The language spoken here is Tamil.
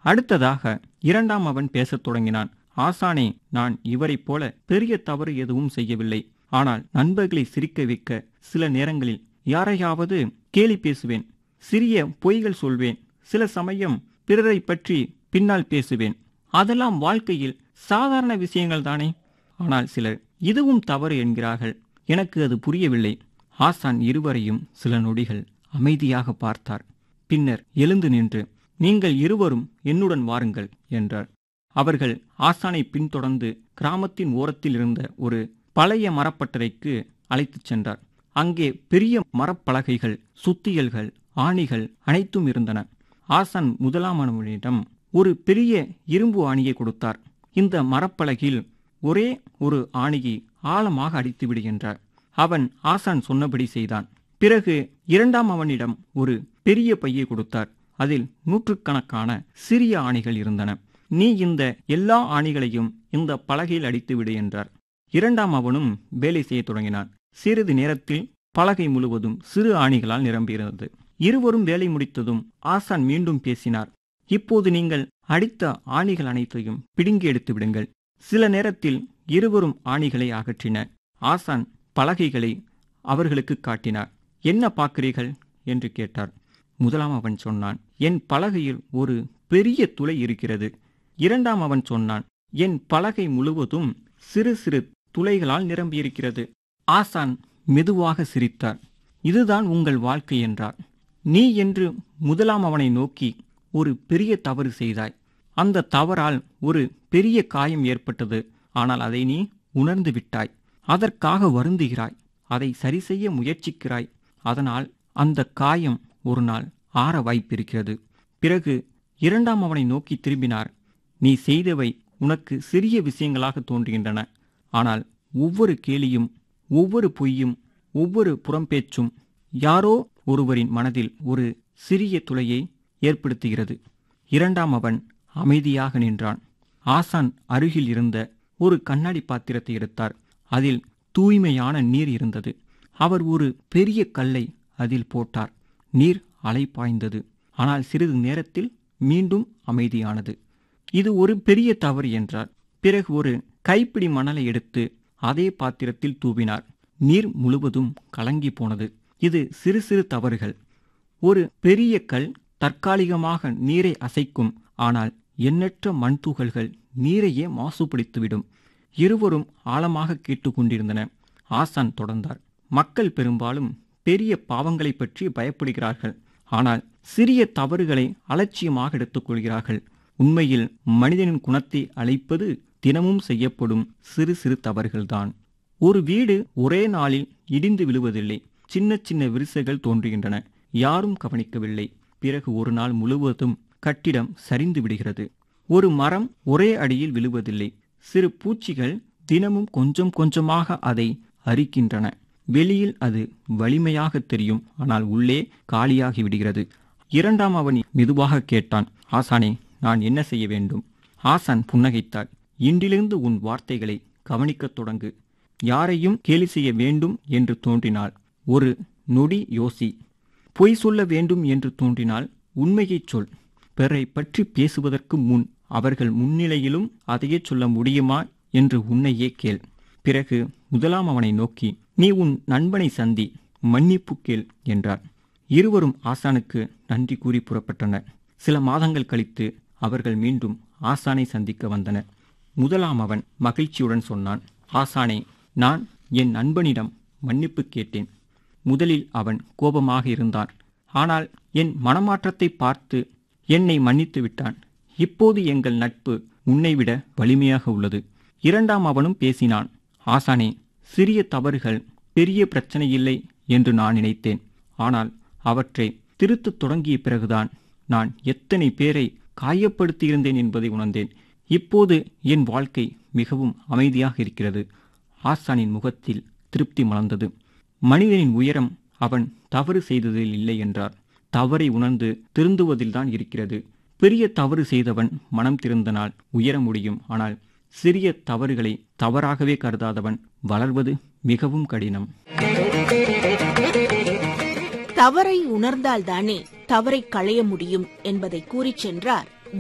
அடுத்ததாக இரண்டாம் அவன் பேசத் தொடங்கினான் ஆசானே நான் இவரைப் போல பெரிய தவறு எதுவும் செய்யவில்லை ஆனால் நண்பர்களை சிரிக்க வைக்க சில நேரங்களில் யாரையாவது கேலி பேசுவேன் சிறிய பொய்கள் சொல்வேன் சில சமயம் பிறரை பற்றி பின்னால் பேசுவேன் அதெல்லாம் வாழ்க்கையில் சாதாரண விஷயங்கள் தானே ஆனால் சிலர் இதுவும் தவறு என்கிறார்கள் எனக்கு அது புரியவில்லை ஆசான் இருவரையும் சில நொடிகள் அமைதியாக பார்த்தார் பின்னர் எழுந்து நின்று நீங்கள் இருவரும் என்னுடன் வாருங்கள் என்றார் அவர்கள் ஆசானை பின்தொடர்ந்து கிராமத்தின் ஓரத்தில் இருந்த ஒரு பழைய மரப்பட்டறைக்கு அழைத்துச் சென்றார் அங்கே பெரிய மரப்பலகைகள் சுத்தியல்கள் ஆணிகள் அனைத்தும் இருந்தன ஆசான் முதலாமவனிடம் ஒரு பெரிய இரும்பு ஆணியை கொடுத்தார் இந்த மரப்பலகையில் ஒரே ஒரு ஆணியை ஆழமாக அடித்து விடுகின்றார் அவன் ஆசான் சொன்னபடி செய்தான் பிறகு இரண்டாம் அவனிடம் ஒரு பெரிய பையை கொடுத்தார் அதில் நூற்றுக்கணக்கான சிறிய ஆணிகள் இருந்தன நீ இந்த எல்லா ஆணிகளையும் இந்த பலகையில் அடித்து விடு என்றார் இரண்டாம் அவனும் வேலை செய்யத் தொடங்கினான் சிறிது நேரத்தில் பலகை முழுவதும் சிறு ஆணிகளால் நிரம்பியிருந்தது இருவரும் வேலை முடித்ததும் ஆசான் மீண்டும் பேசினார் இப்போது நீங்கள் அடித்த ஆணிகள் அனைத்தையும் பிடுங்கி எடுத்து விடுங்கள் சில நேரத்தில் இருவரும் ஆணிகளை அகற்றினர் ஆசான் பலகைகளை அவர்களுக்கு காட்டினார் என்ன பார்க்கிறீர்கள் என்று கேட்டார் முதலாம் அவன் சொன்னான் என் பலகையில் ஒரு பெரிய துளை இருக்கிறது இரண்டாம் அவன் சொன்னான் என் பலகை முழுவதும் சிறு சிறு துளைகளால் நிரம்பியிருக்கிறது ஆசான் மெதுவாக சிரித்தார் இதுதான் உங்கள் வாழ்க்கை என்றார் நீ என்று முதலாம் அவனை நோக்கி ஒரு பெரிய தவறு செய்தாய் அந்த தவறால் ஒரு பெரிய காயம் ஏற்பட்டது ஆனால் அதை நீ உணர்ந்து விட்டாய் அதற்காக வருந்துகிறாய் அதை சரி செய்ய முயற்சிக்கிறாய் அதனால் அந்த காயம் ஒரு நாள் ஆற வாய்ப்பிருக்கிறது பிறகு இரண்டாம் அவனை நோக்கி திரும்பினார் நீ செய்தவை உனக்கு சிறிய விஷயங்களாக தோன்றுகின்றன ஆனால் ஒவ்வொரு கேலியும் ஒவ்வொரு பொய்யும் ஒவ்வொரு புறம்பேச்சும் யாரோ ஒருவரின் மனதில் ஒரு சிறிய துளையை ஏற்படுத்துகிறது இரண்டாம் அவன் அமைதியாக நின்றான் ஆசான் அருகில் இருந்த ஒரு கண்ணாடி பாத்திரத்தை எடுத்தார் அதில் தூய்மையான நீர் இருந்தது அவர் ஒரு பெரிய கல்லை அதில் போட்டார் நீர் அலை பாய்ந்தது ஆனால் சிறிது நேரத்தில் மீண்டும் அமைதியானது இது ஒரு பெரிய தவறு என்றார் பிறகு ஒரு கைப்பிடி மணலை எடுத்து அதே பாத்திரத்தில் தூவினார் நீர் முழுவதும் கலங்கி போனது இது சிறு சிறு தவறுகள் ஒரு பெரிய கல் தற்காலிகமாக நீரை அசைக்கும் ஆனால் எண்ணற்ற மண் துகள்கள் நீரையே மாசுபடுத்திவிடும் இருவரும் ஆழமாக கேட்டுக்கொண்டிருந்தன ஆசான் தொடர்ந்தார் மக்கள் பெரும்பாலும் பெரிய பாவங்களை பற்றி பயப்படுகிறார்கள் ஆனால் சிறிய தவறுகளை அலட்சியமாக எடுத்துக்கொள்கிறார்கள் உண்மையில் மனிதனின் குணத்தை அழைப்பது தினமும் செய்யப்படும் சிறு சிறு தவறுகள்தான் ஒரு வீடு ஒரே நாளில் இடிந்து விழுவதில்லை சின்ன சின்ன விரிசைகள் தோன்றுகின்றன யாரும் கவனிக்கவில்லை பிறகு ஒரு நாள் முழுவதும் கட்டிடம் சரிந்து விடுகிறது ஒரு மரம் ஒரே அடியில் விழுவதில்லை சிறு பூச்சிகள் தினமும் கொஞ்சம் கொஞ்சமாக அதை அரிக்கின்றன வெளியில் அது வலிமையாக தெரியும் ஆனால் உள்ளே காலியாகி விடுகிறது இரண்டாம் அவன் மெதுவாக கேட்டான் ஆசானே நான் என்ன செய்ய வேண்டும் ஆசான் புன்னகைத்தார் இன்றிலிருந்து உன் வார்த்தைகளை கவனிக்கத் தொடங்கு யாரையும் கேலி செய்ய வேண்டும் என்று தோன்றினால் ஒரு நொடி யோசி பொய் சொல்ல வேண்டும் என்று தோன்றினால் உண்மையைச் சொல் பிறரை பற்றி பேசுவதற்கு முன் அவர்கள் முன்னிலையிலும் அதையே சொல்ல முடியுமா என்று உன்னையே கேள் பிறகு முதலாம் அவனை நோக்கி நீ உன் நண்பனை சந்தி மன்னிப்பு கேள் என்றார் இருவரும் ஆசானுக்கு நன்றி கூறி புறப்பட்டனர் சில மாதங்கள் கழித்து அவர்கள் மீண்டும் ஆசானை சந்திக்க வந்தனர் முதலாம் அவன் மகிழ்ச்சியுடன் சொன்னான் ஆசானே நான் என் நண்பனிடம் மன்னிப்பு கேட்டேன் முதலில் அவன் கோபமாக இருந்தான் ஆனால் என் மனமாற்றத்தை பார்த்து என்னை மன்னித்து விட்டான் இப்போது எங்கள் நட்பு உன்னை விட வலிமையாக உள்ளது இரண்டாம் அவனும் பேசினான் ஆசானே சிறிய தவறுகள் பெரிய பிரச்சனை இல்லை என்று நான் நினைத்தேன் ஆனால் அவற்றை திருத்தத் தொடங்கிய பிறகுதான் நான் எத்தனை பேரை காயப்படுத்தியிருந்தேன் என்பதை உணர்ந்தேன் இப்போது என் வாழ்க்கை மிகவும் அமைதியாக இருக்கிறது ஆசானின் முகத்தில் திருப்தி மலர்ந்தது மனிதனின் உயரம் அவன் தவறு செய்ததில் இல்லை என்றார் தவறை உணர்ந்து திருந்துவதில்தான் இருக்கிறது பெரிய தவறு செய்தவன் மனம் திருந்தனால் உயர முடியும் ஆனால் சிறிய தவறுகளை தவறாகவே கருதாதவன் வளர்வது மிகவும் கடினம் தவறை உணர்ந்தால்தானே தவறை களைய முடியும் என்பதை கூறிச் சென்றார்